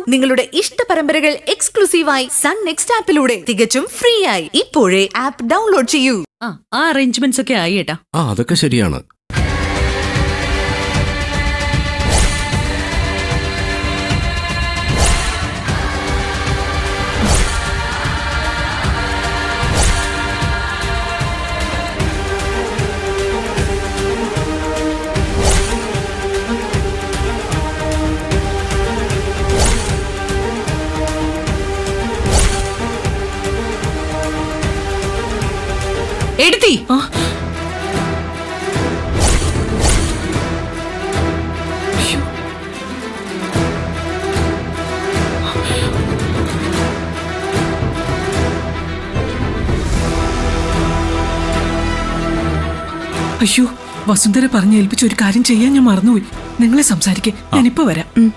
നിങ്ങളുടെ ഇഷ്ട പരമ്പരകൾ എക്സ്ക്ലൂസീവായി സൺ നെക്സ്റ്റ് ആപ്പിലൂടെ തികച്ചും ഫ്രീ ആയി ഇപ്പോഴേ ആപ്പ് ഡൗൺലോഡ് ചെയ്യൂ ആ ആ അറേഞ്ച്മെന്റ്സ് ഒക്കെ ആയി ഏട്ടാ ആ അതൊക്കെ ശരിയാണ് എടുത്തി അയ്യോ വസുന്ധര പറഞ്ഞ് ഏൽപ്പിച്ച ഒരു കാര്യം ചെയ്യാൻ ഞാൻ മറന്നുപോയി നിങ്ങളെ സംസാരിക്കേ ഞാനിപ്പോ വരാം ഉം.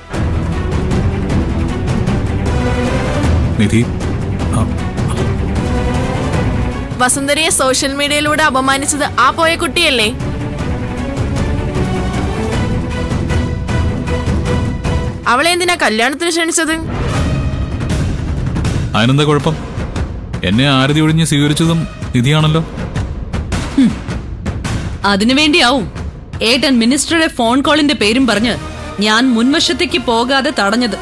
നിധി ആ, വസുന്ധരയെ സോഷ്യൽ മീഡിയയിലൂടെ അപമാനിച്ചത് ആ പോയ കുട്ടിയല്ലേ അവളെ എന്തിനാ കല്യാണത്തിന് ക്ഷണിച്ചത് അതിനെന്താ കുഴപ്പം എന്നെ ആരതി ഒഴിഞ്ഞ് സ്വീകരിച്ചതും നിധിയാണല്ലോ അതിനുവേണ്ടിയാവും ഏട്ടൻ മിനിസ്റ്ററുടെ ഫോൺ കോളിന്റെ പേരും പറഞ്ഞ് ഞാൻ മുൻവശത്തേക്ക് പോകാതെ തടഞ്ഞത്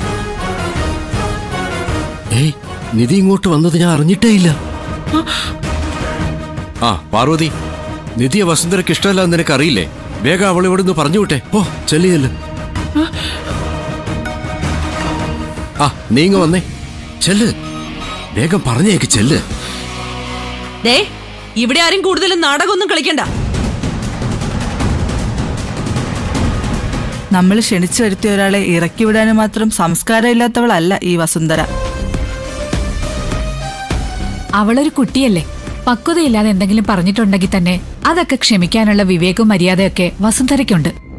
ഏയ് നിധി ഇങ്ങോട്ട് വന്നത് ഞാൻ അറിഞ്ഞിട്ടേ ഇല്ല ആ പാർവതി നിധിയെ വസുന്ധരക്ക് ഇഷ്ടമല്ല എന്ന് നിനക്ക് അറിയില്ലേ വേഗം അവളെ ഇവിടെ നിന്ന് പറഞ്ഞു വിട്ടെ ഓ ചെല്ലിയല്ല ആ നീങ്ങ വന്നേ ചെല്ല് വേഗം പറഞ്ഞേക്ക് ചെല്ല് ദേ ഇവിടെ ആരും കൂടുതൽ നാടകമൊന്നും കളിക്കണ്ട നമ്മൾ ക്ഷണിച്ചു വരുത്തിയ ഒരാളെ ഇറക്കി വിടാനും മാത്രം സംസ്കാരമില്ലാത്തവളല്ല ഈ വസുന്ധര അവളൊരു കുട്ടിയല്ലേ പക്വതയില്ലാതെ എന്തെങ്കിലും പറഞ്ഞിട്ടുണ്ടെങ്കിൽ തന്നെ അതൊക്കെ ക്ഷമിക്കാനുള്ള വിവേകവും മര്യാദയൊക്കെ വസുന്ധരയ്ക്കുണ്ട്